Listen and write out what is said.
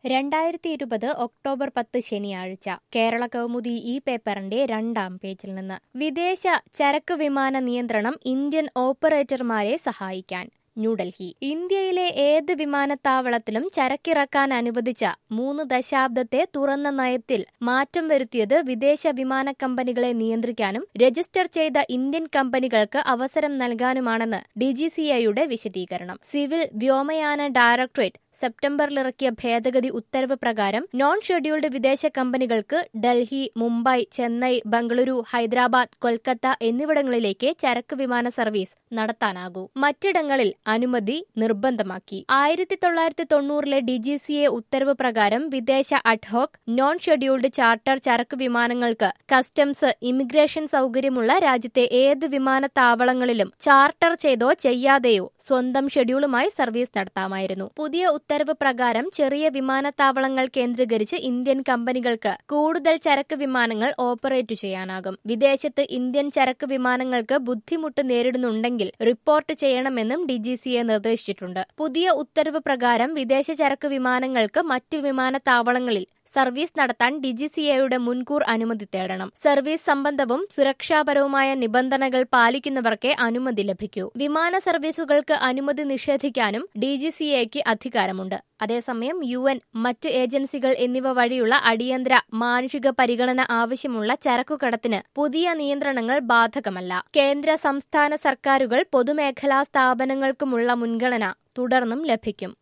രണ്ടായിരത്തി ഇരുപത് ഒക്ടോബർ പത്ത് ശനിയാഴ്ച കേരള കൗമുദി ഈ പേപ്പറിന്റെ രണ്ടാം പേജിൽ നിന്ന് വിദേശ ചരക്ക് വിമാന നിയന്ത്രണം ഇന്ത്യൻ ഓപ്പറേറ്റർമാരെ സഹായിക്കാൻ ന്യൂഡൽഹി ഇന്ത്യയിലെ ഏത് വിമാനത്താവളത്തിലും ചരക്കിറക്കാൻ അനുവദിച്ച മൂന്ന് ദശാബ്ദത്തെ തുറന്ന നയത്തിൽ മാറ്റം വരുത്തിയത് വിദേശ വിമാന കമ്പനികളെ നിയന്ത്രിക്കാനും രജിസ്റ്റർ ചെയ്ത ഇന്ത്യൻ കമ്പനികൾക്ക് അവസരം നൽകാനുമാണെന്ന് ഡിജിസിഐയുടെ വിശദീകരണം സിവിൽ വ്യോമയാന ഡയറക്ടറേറ്റ് സെപ്റ്റംബറിലിറക്കിയ ഭേദഗതി ഉത്തരവ് പ്രകാരം നോൺ ഷെഡ്യൂൾഡ് വിദേശ കമ്പനികൾക്ക് ഡൽഹി മുംബൈ ചെന്നൈ ബംഗളൂരു ഹൈദരാബാദ് കൊൽക്കത്ത എന്നിവിടങ്ങളിലേക്ക് ചരക്ക് വിമാന സർവീസ് നടത്താനാകൂ മറ്റിടങ്ങളിൽ അനുമതി നിർബന്ധമാക്കി ആയിരത്തി തൊള്ളായിരത്തി തൊണ്ണൂറിലെ ഡിജിസിഎ ഉത്തരവ് പ്രകാരം വിദേശ അഡ്ഹോക് നോൺ ഷെഡ്യൂൾഡ് ചാർട്ടർ ചരക്ക് വിമാനങ്ങൾക്ക് കസ്റ്റംസ് ഇമിഗ്രേഷൻ സൗകര്യമുള്ള രാജ്യത്തെ ഏത് വിമാനത്താവളങ്ങളിലും ചാർട്ടർ ചെയ്തോ ചെയ്യാതെയോ സ്വന്തം ഷെഡ്യൂളുമായി സർവീസ് നടത്താമായിരുന്നു പുതിയ ഉത്തരവ് പ്രകാരം ചെറിയ വിമാനത്താവളങ്ങൾ കേന്ദ്രീകരിച്ച് ഇന്ത്യൻ കമ്പനികൾക്ക് കൂടുതൽ ചരക്ക് വിമാനങ്ങൾ ഓപ്പറേറ്റ് ചെയ്യാനാകും വിദേശത്ത് ഇന്ത്യൻ ചരക്ക് വിമാനങ്ങൾക്ക് ബുദ്ധിമുട്ട് നേരിടുന്നുണ്ടെങ്കിൽ റിപ്പോർട്ട് ചെയ്യണമെന്നും ഡിജിസിഎ നിർദ്ദേശിച്ചിട്ടുണ്ട് പുതിയ ഉത്തരവ് പ്രകാരം വിദേശ ചരക്ക് വിമാനങ്ങൾക്ക് മറ്റ് വിമാനത്താവളങ്ങളിൽ സർവീസ് നടത്താൻ ഡിജിസിഎയുടെ മുൻകൂർ അനുമതി തേടണം സർവീസ് സംബന്ധവും സുരക്ഷാപരവുമായ നിബന്ധനകൾ പാലിക്കുന്നവർക്കേ അനുമതി ലഭിക്കൂ വിമാന സർവീസുകൾക്ക് അനുമതി നിഷേധിക്കാനും ഡിജിസിഎക്ക് അധികാരമുണ്ട് അതേസമയം യു എൻ മറ്റ് ഏജൻസികൾ എന്നിവ വഴിയുള്ള അടിയന്തര മാനുഷിക പരിഗണന ആവശ്യമുള്ള ചരക്കുകടത്തിന് പുതിയ നിയന്ത്രണങ്ങൾ ബാധകമല്ല കേന്ദ്ര സംസ്ഥാന സർക്കാരുകൾ പൊതുമേഖലാ സ്ഥാപനങ്ങൾക്കുമുള്ള മുൻഗണന തുടർന്നും ലഭിക്കും